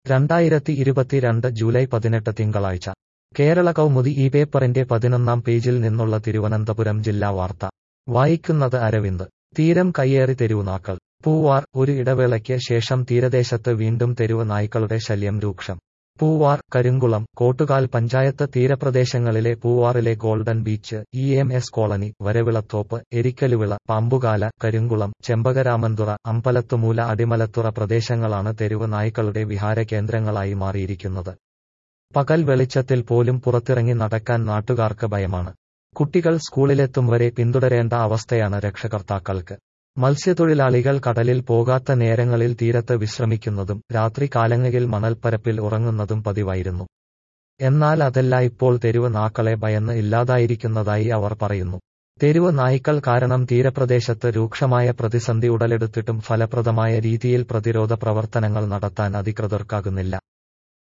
രണ്ടായിരത്തി ഇരുപത്തിരണ്ട് ജൂലൈ പതിനെട്ട് തിങ്കളാഴ്ച കേരള കൗമുദി ഈ പേപ്പറിന്റെ പതിനൊന്നാം പേജിൽ നിന്നുള്ള തിരുവനന്തപുരം ജില്ലാ വാർത്ത വായിക്കുന്നത് അരവിന്ദ് തീരം കയ്യേറി തെരുവുനാക്കൾ പൂവാർ ഒരു ഇടവേളയ്ക്ക് ശേഷം തീരദേശത്ത് വീണ്ടും തെരുവ് നായ്ക്കളുടെ ശല്യം രൂക്ഷം പൂവാർ കരിങ്കുളം കോട്ടുകാൽ പഞ്ചായത്ത് തീരപ്രദേശങ്ങളിലെ പൂവാറിലെ golden beach E M S colony Varavilathoppu Erikkaluvila Pambukala Karinkulam Chembakaramanthura Ambalathumoola Adimalathura പ്രദേശങ്ങളാണ് തെരുവ് നായ്ക്കളുടെ വിഹാര കേന്ദ്രങ്ങളായി മാറിയിരിക്കുന്നത് പകൽ വെളിച്ചത്തിൽ പോലും പുറത്തിറങ്ങി നടക്കാൻ നാട്ടുകാർക്ക് ഭയമാണ് കുട്ടികൾ സ്കൂളിലെത്തും വരെ പിന്തുടരേണ്ട അവസ്ഥയാണ് രക്ഷകർത്താക്കൾക്ക് മത്സ്യത്തൊഴിലാളികൾ കടലിൽ പോകാത്ത നേരങ്ങളിൽ തീരത്ത് വിശ്രമിക്കുന്നതും രാത്രി കാലങ്ങളിൽ മണൽപ്പരപ്പിൽ ഉറങ്ങുന്നതും പതിവായിരുന്നു എന്നാൽ അതല്ല ഇപ്പോൾ തെരുവ് നാക്കളെ ഭയന്ന് ഇല്ലാതായിരിക്കുന്നതായി അവർ പറയുന്നു തെരുവ് നായ്ക്കൾ കാരണം തീരപ്രദേശത്ത് രൂക്ഷമായ പ്രതിസന്ധി ഉടലെടുത്തിട്ടും ഫലപ്രദമായ രീതിയിൽ പ്രതിരോധ പ്രവർത്തനങ്ങൾ നടത്താൻ അധികൃതർക്കാകുന്നില്ല